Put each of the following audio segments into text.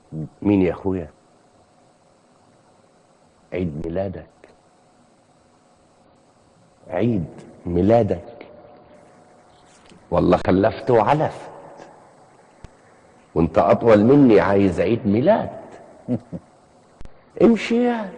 مين يا اخويا عيد ميلادك عيد ميلادك والله خلفت وعلفت وانت اطول مني عايز عيد ميلاد امشي يا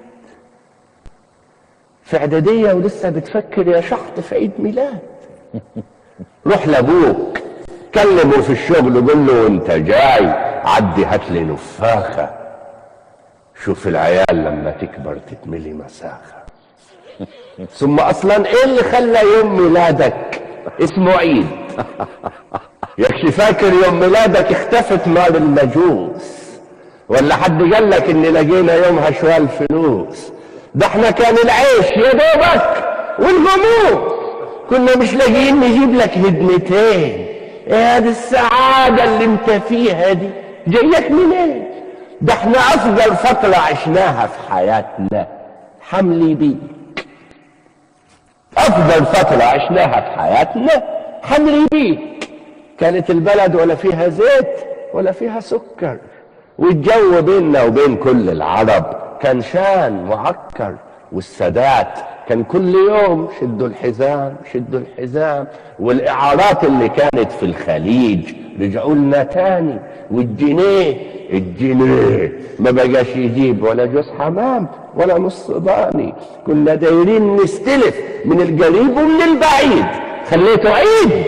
في اعداديه ولسه بتفكر يا شحط في عيد ميلاد روح لابوك كلمه في الشغل وقول له وانت جاي عدي هات لي نفاخه شوف العيال لما تكبر تتملي مساخه ثم اصلا ايه اللي خلى يوم ميلادك اسمه عيد يكفي فاكر يوم ميلادك اختفت مال المجوس ولا حد قال لك ان لقينا يومها شوال فلوس ده احنا كان العيش يا دوبك والغموض كنا مش لاقيين نجيب لك هدمتين ايه هذه السعادة اللي انت فيها دي جايك منين ده احنا افضل فترة عشناها في حياتنا حملي بيك افضل فترة عشناها في حياتنا حملي بيك كانت البلد ولا فيها زيت ولا فيها سكر والجو بيننا وبين كل العرب كان شان معكر والسادات كان كل يوم شدوا الحزام شدوا الحزام والاعارات اللي كانت في الخليج رجعوا لنا تاني والجنيه الجنيه ما بقاش يجيب ولا جوز حمام ولا نص ضاني كنا دايرين نستلف من القريب ومن البعيد خليته عيد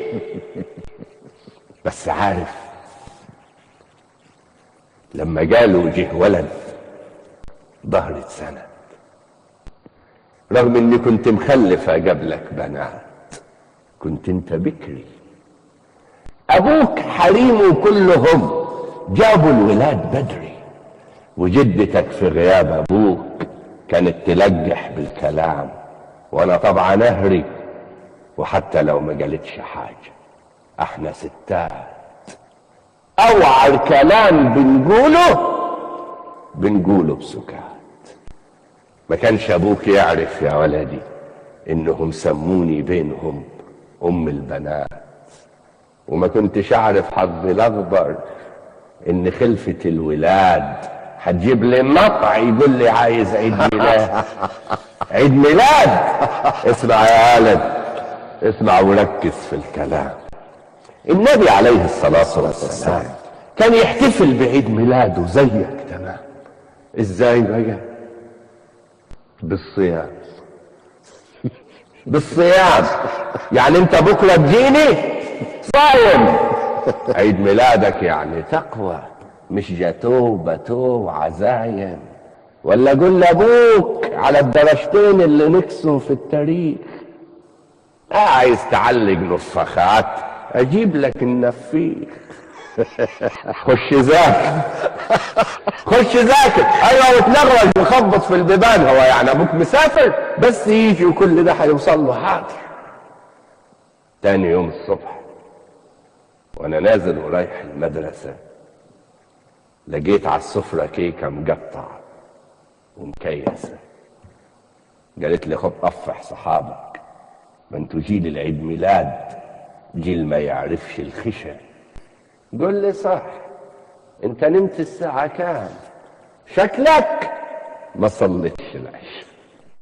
بس عارف لما قالوا جه ولد ظهرت سند رغم اني كنت مخلفه قبلك بنات كنت انت بكري ابوك حريمه كلهم جابوا الولاد بدري وجدتك في غياب ابوك كانت تلجح بالكلام وانا طبعا اهري وحتى لو ما قالتش حاجه احنا ستات اوعى الكلام بنقوله بنقوله بسكات ما كانش ابوك يعرف يا ولدي انهم سموني بينهم ام البنات وما كنتش اعرف حظي الاخضر ان خلفة الولاد هتجيب لي مقطع يقول لي عايز عيد ميلاد عيد ميلاد اسمع يا ولد اسمع وركز في الكلام النبي عليه الصلاة والسلام كان يحتفل بعيد ميلاده زيك تمام ازاي بقى بالصيام بالصيام يعني انت بكره تجيني صايم عيد ميلادك يعني تقوى مش جاتوه باتوه وعزايم ولا قول لابوك على الدرجتين اللي نكسوا في التاريخ آه عايز تعلق نفخات اجيب لك النفيخ خش ذاكر خش ذاكر ايوه وتنغرج وخبط في البيبان هو يعني ابوك مسافر بس يجي وكل ده هيوصل له حاضر تاني يوم الصبح وانا نازل ورايح المدرسه لقيت على السفره كيكه مقطعه ومكيسه قالت لي خد طفح صحابك ما انتوا جيل العيد ميلاد جيل ما يعرفش الخشن قول لي صح انت نمت الساعة كام شكلك ما صليتش العشاء